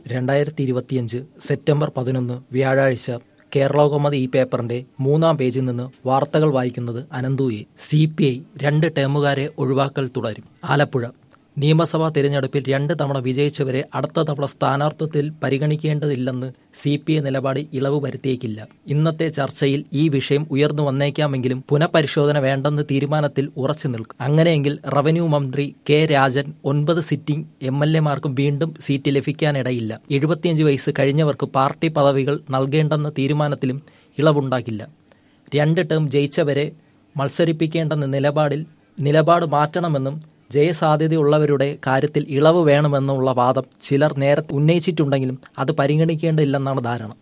രണ്ടായിരത്തി ഇരുപത്തിയഞ്ച് സെപ്റ്റംബർ പതിനൊന്ന് വ്യാഴാഴ്ച കേരളകൗമുദി ഈ പേപ്പറിന്റെ മൂന്നാം പേജിൽ നിന്ന് വാർത്തകൾ വായിക്കുന്നത് അനന്തുയെ സി പി ഐ രണ്ട് ടേമുകാരെ ഒഴിവാക്കൽ തുടരും ആലപ്പുഴ നിയമസഭാ തിരഞ്ഞെടുപ്പിൽ രണ്ട് തവണ വിജയിച്ചവരെ അടുത്ത തവണ സ്ഥാനാർത്ഥത്തിൽ പരിഗണിക്കേണ്ടതില്ലെന്ന് സി പി ഐ നിലപാട് ഇളവ് വരുത്തിയേക്കില്ല ഇന്നത്തെ ചർച്ചയിൽ ഈ വിഷയം ഉയർന്നു വന്നേക്കാമെങ്കിലും പുനഃപരിശോധന വേണ്ടെന്ന് തീരുമാനത്തിൽ ഉറച്ചു നിൽക്കും അങ്ങനെയെങ്കിൽ റവന്യൂ മന്ത്രി കെ രാജൻ ഒൻപത് സിറ്റിംഗ് എം എൽ എമാർക്കും വീണ്ടും സീറ്റ് ലഭിക്കാനിടയില്ല എഴുപത്തിയഞ്ച് വയസ്സ് കഴിഞ്ഞവർക്ക് പാർട്ടി പദവികൾ നൽകേണ്ടെന്ന തീരുമാനത്തിലും ഇളവുണ്ടാക്കില്ല രണ്ട് ടേം ജയിച്ചവരെ മത്സരിപ്പിക്കേണ്ടെന്ന നിലപാടിൽ നിലപാട് മാറ്റണമെന്നും ജയസാധ്യതയുള്ളവരുടെ കാര്യത്തിൽ ഇളവ് വേണമെന്നുള്ള വാദം ചിലർ നേരത്തെ ഉന്നയിച്ചിട്ടുണ്ടെങ്കിലും അത് പരിഗണിക്കേണ്ടതില്ലെന്നാണ് ധാരണ